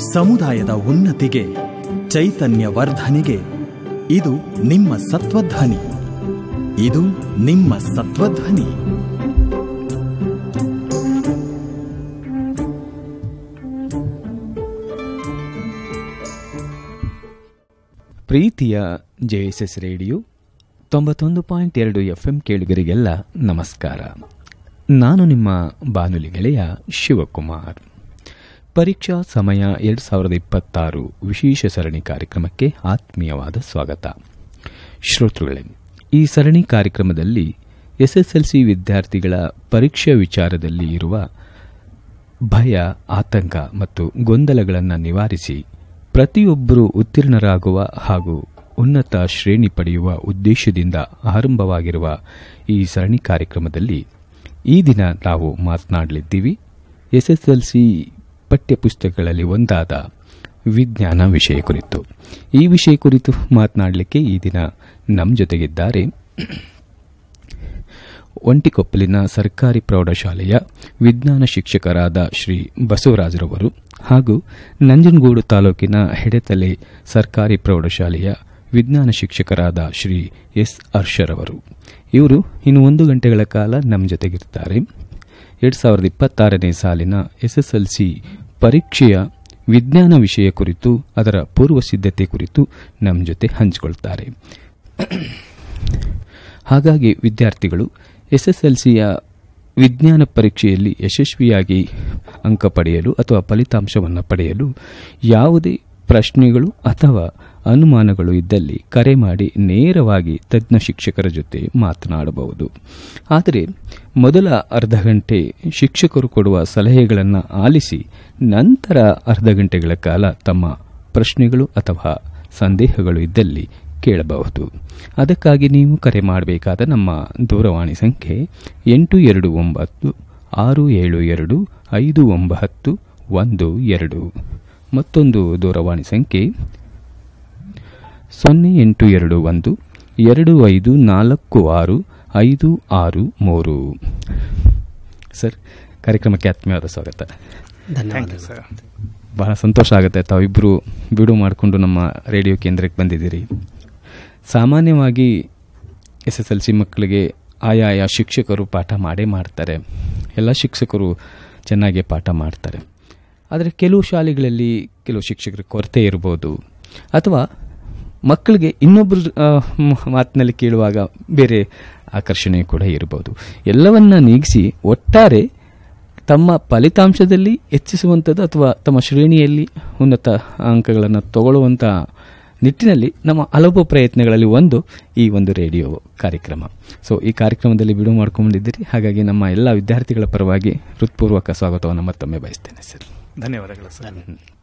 ಸಮುದಾಯದ ಉನ್ನತಿಗೆ ಚೈತನ್ಯ ವರ್ಧನೆಗೆ ಇದು ನಿಮ್ಮ ಸತ್ವಧ್ವನಿ ಇದು ನಿಮ್ಮ ಸತ್ವಧ್ವನಿ ಪ್ರೀತಿಯ ಜೆ ಎಸ್ ಎಸ್ ರೇಡಿಯೋ ತೊಂಬತ್ತೊಂದು ಪಾಯಿಂಟ್ ಎರಡು ಎಫ್ ಎಂ ಕೇಳುಗರಿಗೆಲ್ಲ ನಮಸ್ಕಾರ ನಾನು ನಿಮ್ಮ ಬಾನುಲಿ ಗೆಳೆಯ ಶಿವಕುಮಾರ್ ಪರೀಕ್ಷಾ ಸಮಯ ಎರಡು ಸಾವಿರದ ಇಪ್ಪತ್ತಾರು ವಿಶೇಷ ಸರಣಿ ಕಾರ್ಯಕ್ರಮಕ್ಕೆ ಆತ್ಮೀಯವಾದ ಸ್ವಾಗತ ಶ್ರೋತೃಗಳೇ ಈ ಸರಣಿ ಕಾರ್ಯಕ್ರಮದಲ್ಲಿ ಎಸ್ಎಸ್ಎಲ್ಸಿ ವಿದ್ಯಾರ್ಥಿಗಳ ಪರೀಕ್ಷಾ ವಿಚಾರದಲ್ಲಿ ಇರುವ ಭಯ ಆತಂಕ ಮತ್ತು ಗೊಂದಲಗಳನ್ನು ನಿವಾರಿಸಿ ಪ್ರತಿಯೊಬ್ಬರೂ ಉತ್ತೀರ್ಣರಾಗುವ ಹಾಗೂ ಉನ್ನತ ಶ್ರೇಣಿ ಪಡೆಯುವ ಉದ್ದೇಶದಿಂದ ಆರಂಭವಾಗಿರುವ ಈ ಸರಣಿ ಕಾರ್ಯಕ್ರಮದಲ್ಲಿ ಈ ದಿನ ನಾವು ಮಾತನಾಡಲಿದ್ದೀವಿ ಎಸ್ಎಸ್ಎಲ್ಸಿ ಪಠ್ಯಪುಸ್ತಕಗಳಲ್ಲಿ ಒಂದಾದ ವಿಜ್ಞಾನ ವಿಷಯ ಕುರಿತು ಈ ವಿಷಯ ಕುರಿತು ಮಾತನಾಡಲಿಕ್ಕೆ ಈ ದಿನ ನಮ್ಮ ಜೊತೆಗಿದ್ದಾರೆ ಒಂಟಿಕೊಪ್ಪಲಿನ ಸರ್ಕಾರಿ ಪ್ರೌಢಶಾಲೆಯ ವಿಜ್ಞಾನ ಶಿಕ್ಷಕರಾದ ಶ್ರೀ ಬಸವರಾಜರವರು ಹಾಗೂ ನಂಜನಗೂಡು ತಾಲೂಕಿನ ಹೆಡೆತಲೆ ಸರ್ಕಾರಿ ಪ್ರೌಢಶಾಲೆಯ ವಿಜ್ಞಾನ ಶಿಕ್ಷಕರಾದ ಶ್ರೀ ಎಸ್ ಹರ್ಷರವರು ಇವರು ಇನ್ನು ಒಂದು ಗಂಟೆಗಳ ಕಾಲ ನಮ್ಮ ಜೊತೆಗಿರ್ತಾರೆ ಎರಡು ಸಾವಿರದ ಇಪ್ಪತ್ತಾರನೇ ಸಾಲಿನ ಎಸ್ಎಸ್ಎಲ್ಸಿ ಪರೀಕ್ಷೆಯ ವಿಜ್ಞಾನ ವಿಷಯ ಕುರಿತು ಅದರ ಪೂರ್ವ ಸಿದ್ಧತೆ ಕುರಿತು ನಮ್ಮ ಜೊತೆ ಹಂಚಿಕೊಳ್ತಾರೆ ಹಾಗಾಗಿ ವಿದ್ಯಾರ್ಥಿಗಳು ಎಸ್ಎಸ್ಎಲ್ಸಿಯ ವಿಜ್ಞಾನ ಪರೀಕ್ಷೆಯಲ್ಲಿ ಯಶಸ್ವಿಯಾಗಿ ಅಂಕ ಪಡೆಯಲು ಅಥವಾ ಫಲಿತಾಂಶವನ್ನು ಪಡೆಯಲು ಯಾವುದೇ ಪ್ರಶ್ನೆಗಳು ಅಥವಾ ಅನುಮಾನಗಳು ಇದ್ದಲ್ಲಿ ಕರೆ ಮಾಡಿ ನೇರವಾಗಿ ತಜ್ಞ ಶಿಕ್ಷಕರ ಜೊತೆ ಮಾತನಾಡಬಹುದು ಆದರೆ ಮೊದಲ ಅರ್ಧ ಗಂಟೆ ಶಿಕ್ಷಕರು ಕೊಡುವ ಸಲಹೆಗಳನ್ನು ಆಲಿಸಿ ನಂತರ ಅರ್ಧ ಗಂಟೆಗಳ ಕಾಲ ತಮ್ಮ ಪ್ರಶ್ನೆಗಳು ಅಥವಾ ಸಂದೇಹಗಳು ಇದ್ದಲ್ಲಿ ಕೇಳಬಹುದು ಅದಕ್ಕಾಗಿ ನೀವು ಕರೆ ಮಾಡಬೇಕಾದ ನಮ್ಮ ದೂರವಾಣಿ ಸಂಖ್ಯೆ ಎಂಟು ಎರಡು ಒಂಬತ್ತು ಆರು ಏಳು ಎರಡು ಐದು ಒಂಬತ್ತು ಒಂದು ಎರಡು ಮತ್ತೊಂದು ದೂರವಾಣಿ ಸಂಖ್ಯೆ ಸೊನ್ನೆ ಎಂಟು ಎರಡು ಒಂದು ಎರಡು ಐದು ನಾಲ್ಕು ಆರು ಐದು ಆರು ಮೂರು ಸರ್ ಕಾರ್ಯಕ್ರಮಕ್ಕೆ ಆತ್ಮೀಯವಾದ ಸ್ವಾಗತ ಬಹಳ ಸಂತೋಷ ಆಗುತ್ತೆ ತಾವಿಬ್ಬರು ಬಿಡು ಮಾಡಿಕೊಂಡು ನಮ್ಮ ರೇಡಿಯೋ ಕೇಂದ್ರಕ್ಕೆ ಬಂದಿದ್ದೀರಿ ಸಾಮಾನ್ಯವಾಗಿ ಎಸ್ ಎಸ್ ಎಲ್ ಸಿ ಮಕ್ಕಳಿಗೆ ಆಯಾಯ ಶಿಕ್ಷಕರು ಪಾಠ ಮಾಡೇ ಮಾಡ್ತಾರೆ ಎಲ್ಲ ಶಿಕ್ಷಕರು ಚೆನ್ನಾಗಿ ಪಾಠ ಮಾಡ್ತಾರೆ ಆದರೆ ಕೆಲವು ಶಾಲೆಗಳಲ್ಲಿ ಕೆಲವು ಶಿಕ್ಷಕರ ಕೊರತೆ ಇರ್ಬೋದು ಅಥವಾ ಮಕ್ಕಳಿಗೆ ಇನ್ನೊಬ್ಬರ ಮಾತಿನಲ್ಲಿ ಕೇಳುವಾಗ ಬೇರೆ ಆಕರ್ಷಣೆ ಕೂಡ ಇರಬಹುದು ಎಲ್ಲವನ್ನ ನೀಗಿಸಿ ಒಟ್ಟಾರೆ ತಮ್ಮ ಫಲಿತಾಂಶದಲ್ಲಿ ಹೆಚ್ಚಿಸುವಂಥದ್ದು ಅಥವಾ ತಮ್ಮ ಶ್ರೇಣಿಯಲ್ಲಿ ಉನ್ನತ ಅಂಕಗಳನ್ನು ತಗೊಳ್ಳುವಂಥ ನಿಟ್ಟಿನಲ್ಲಿ ನಮ್ಮ ಹಲವು ಪ್ರಯತ್ನಗಳಲ್ಲಿ ಒಂದು ಈ ಒಂದು ರೇಡಿಯೋ ಕಾರ್ಯಕ್ರಮ ಸೊ ಈ ಕಾರ್ಯಕ್ರಮದಲ್ಲಿ ಬಿಡುವು ಮಾಡ್ಕೊಂಡಿದ್ದೀರಿ ಹಾಗಾಗಿ ನಮ್ಮ ಎಲ್ಲ ವಿದ್ಯಾರ್ಥಿಗಳ ಪರವಾಗಿ ಹೃತ್ಪೂರ್ವಕ ಸ್ವಾಗತವನ್ನು ಮತ್ತೊಮ್ಮೆ ಬಯಸ್ತೇನೆ ಸರ್ ಧನ್ಯವಾದಗಳು ಸರ್